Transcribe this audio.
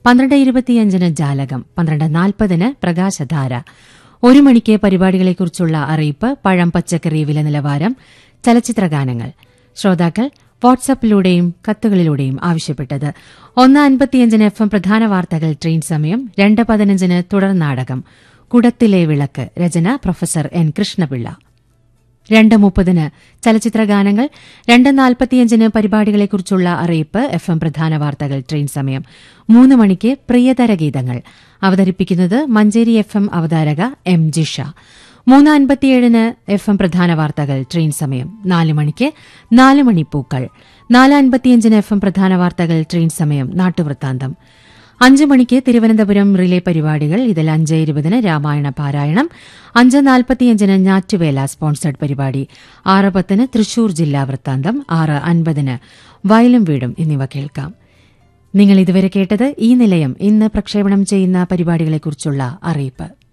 പന്ത്രണ്ട് ഇരുപത്തിയഞ്ചിന് ജാലകം പന്ത്രണ്ട് നാൽപ്പതിന് പ്രകാശധാര ഒരു മണിക്ക് പരിപാടികളെക്കുറിച്ചുള്ള അറിയിപ്പ് പഴം പച്ചക്കറി വില നിലവാരം ചലച്ചിത്രഗാനങ്ങൾ ശ്രോതാക്കൾ വാട്സാപ്പിലൂടെയും കത്തുകളിലൂടെയും ആവശ്യപ്പെട്ടത് ഒന്ന് അൻപത്തിയഞ്ചിന് എഫ് എം പ്രധാന വാർത്തകൾ ട്രെയിൻ സമയം രണ്ട് പതിനഞ്ചിന് തുടർ നാടകം കുടത്തിലെ വിളക്ക് രചന പ്രൊഫസർ എൻ കൃഷ്ണപിള്ള രണ്ട് മുപ്പതിന് ചലച്ചിത്ര ഗാനങ്ങൾ രണ്ട് നാൽപ്പത്തിയഞ്ചിന് പരിപാടികളെക്കുറിച്ചുള്ള അറിയിപ്പ് എഫ് എം പ്രധാന വാർത്തകൾ ട്രെയിൻ സമയം മൂന്ന് മണിക്ക് പ്രിയതര ഗീതങ്ങൾ അവതരിപ്പിക്കുന്നത് മഞ്ചേരി എഫ് എം അവതാരക എം ജിഷ മൂന്ന് അൻപത്തിയേഴിന് എഫ് എം പ്രധാന വാർത്തകൾ ട്രെയിൻ സമയം നാല് മണിക്ക് നാല് മണിപ്പൂക്കൾ നാല് അൻപത്തിയഞ്ചിന് എഫ് എം പ്രധാന വാർത്തകൾ ട്രെയിൻ സമയം നാട്ടുവൃത്താന്തം അഞ്ച് മണിക്ക് തിരുവനന്തപുരം റിലേ പരിപാടികൾ ഇതിൽ അഞ്ച് ഇരുപതിന് രാമായണ പാരായണം അഞ്ച് നാൽപ്പത്തിയഞ്ചിന് ഞാറ്റുവേല സ്പോൺസർഡ് പരിപാടി ആറ് പത്തിന് തൃശൂർ ജില്ലാ വൃത്താന്തം ആറ് അൻപതിന് വയലും വീടും എന്നിവ കേൾക്കാം നിങ്ങൾ ഇതുവരെ കേട്ടത് ഈ നിലയം ഇന്ന് പ്രക്ഷേപണം ചെയ്യുന്ന പരിപാടികളെക്കുറിച്ചുള്ള അറിയിപ്പ്